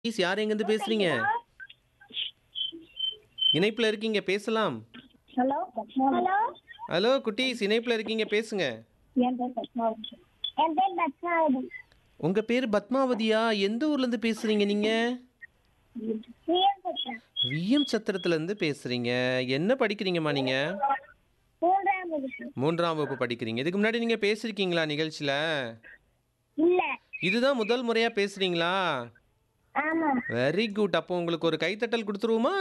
Please யார் எங்கேருந்து பேசுறீங்க இணைப்பில் இருக்கீங்க பேசலாம் ஹலோ ஹலோ ஹலோ குட்டீஸ் இணைப்பில் இருக்கீங்க பேசுங்க என் பேர் பத்மாவதி என் பேர் பத்மாவதி உங்கள் பேர் பத்மாவதியா எந்த ஊர்லேருந்து பேசுகிறீங்க நீங்கள் சிஎம் பத்மா விஎம் சத்திரத்துலேருந்து பேசுகிறீங்க என்ன படிக்கிறீங்கம்மா நீங்கள் மூன்றாம் வகுப்பு மூன்றாம் வகுப்பு படிக்கிறீங்க இதுக்கு முன்னாடி நீங்கள் பேசியிருக்கீங்களா நிகழ்ச்சியில் இல்ல இதுதான் முதல் முறையாக பேசுகிறீங்களா ஆமா வெரி குட் அப்போ உங்களுக்கு ஒரு கைத்தட்டல் கொடுத்துருவோமா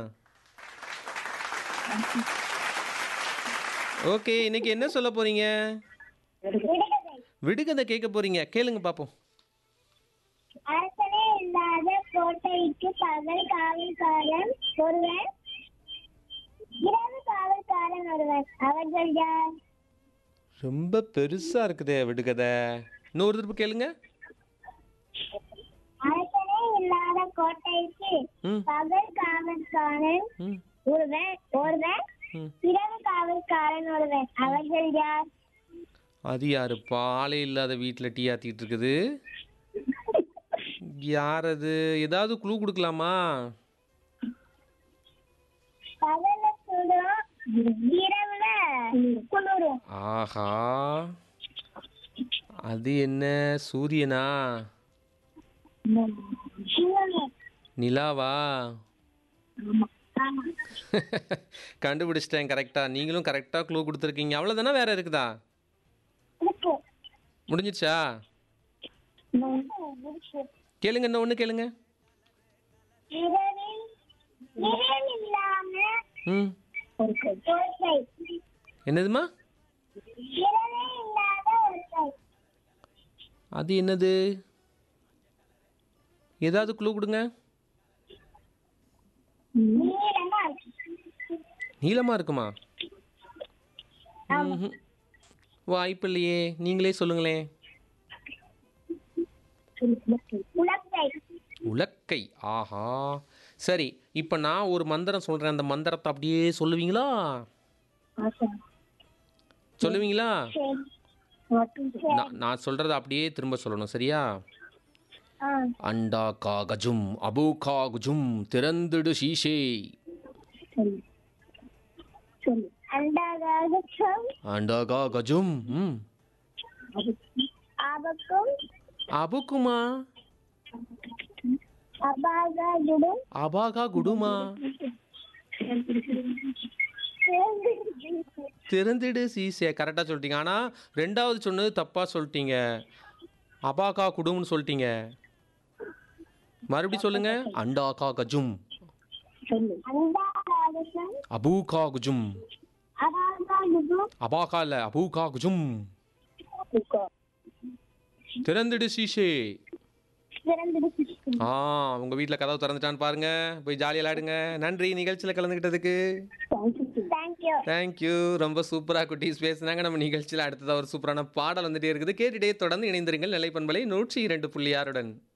ஓகே இன்னைக்கு என்ன சொல்ல போறீங்க விடுகதை விடுகதை கேட்க போறீங்க கேளுங்க பார்ப்போம் அரசனே இல்லாத கோட்டைக்கு பகல் காவல்காரன் ஒருவன் இரவு காவல்காரன் ஒருவன் அவர்கள் யார் ரொம்ப பெருசா இருக்குதே விடுகதை இன்னொரு திருப்பு கேளுங்க அரசனே இல்லாத கோட்டைக்கு ம் பகல் காவல்காரன் ம் ஒருவன் ஒருவன் ம் இரவு காவல்காரன் ஒருவன் அவர்கள் யார் அது யாரு பாலே இல்லாத வீட்டில் டீ ஆத்திட்டு இருக்குது யார் அது ஏதாவது குழு கொடுக்கலாமா பகல்ல சுடும் இரவுல குளிரும் ஆஹா அது என்ன சூரியனா சிவமே. நிலாவா ஆமா கண்டுபிடிச்சிட்டேன் கரெக்டாக நீங்களும் கரெக்டாக க்ளூ கொடுத்துருக்கீங்க அவ்வளோதானே வேற இருக்குதா இருக்கு முடிஞ்சிச்சா கேளுங்க என்ன ஒன்று கேளுங்க இரவில் நிழல் இல்லாம ம் ஒரு கை என்னதுமா நிழலே இல்லாத ஒரு கை அது என்னது ஏதாவது க்ளூ கொடுங்க நீளமா இருக்கு நீளமாக இருக்குமா ம்ஹும். வாய்ப்பு இல்லையே நீங்களே சொல்லுங்களேன் உலக்கை உலக்கை ஆஹா சரி இப்போ நான் ஒரு மந்திரம் சொல்கிறேன் அந்த மந்திரத்தை அப்படியே சொல்லுவீங்களா சொல்லுவீங்களா நான் நான் சொல்கிறத அப்படியே திரும்ப சொல்லணும் சரியா அண்டா கா கஜும் அபு கா குஜும் திறந்துடு ஷீஷே அண்டகாகச்சம் அண்டா கா கஜும் ம் ஆபக்கும் அபுக்குமா அபாகாஜுடும் அபாகா குடுமா திறந்துடு சீசே கரெக்டாக சொல்லிட்டீங்க ஆனால் ரெண்டாவது சொன்னது தப்பாக சொல்லிட்டீங்க அபாகா குடும்னு சொல்லிட்டீங்க மறுபடியும் சொல்லுங்க அண்டாகா கஜும் அண்டகாகச்சம் அபூகா குஜும் அபாகாஜுடும் அபாகா இல்லை அபூகா குஜும் திறந்துடு சீஷே திறந்திருக்கு ஆ உங்கள் வீட்டில் கதவு திறந்துட்டான்னு பாருங்க போய் ஜாலியாக விளையாடுங்க நன்றி நிகழ்ச்சியில் கலந்துக்கிட்டதுக்கு தேங்க்யூ தேங்க்யூ ரொம்ப சூப்பராக குட்டீஸ் பேசுனாங்க நம்ம நிகழ்ச்சியில் அடுத்ததாக ஒரு சூப்பரான பாடல் வந்துட்டே இருக்குது கேட்டுட்டே தொடர்ந்து இணைந்திருங்கள் நிலைப்பண்பலை நூற்றி இரண்டு புள்ளி ஆறுடன்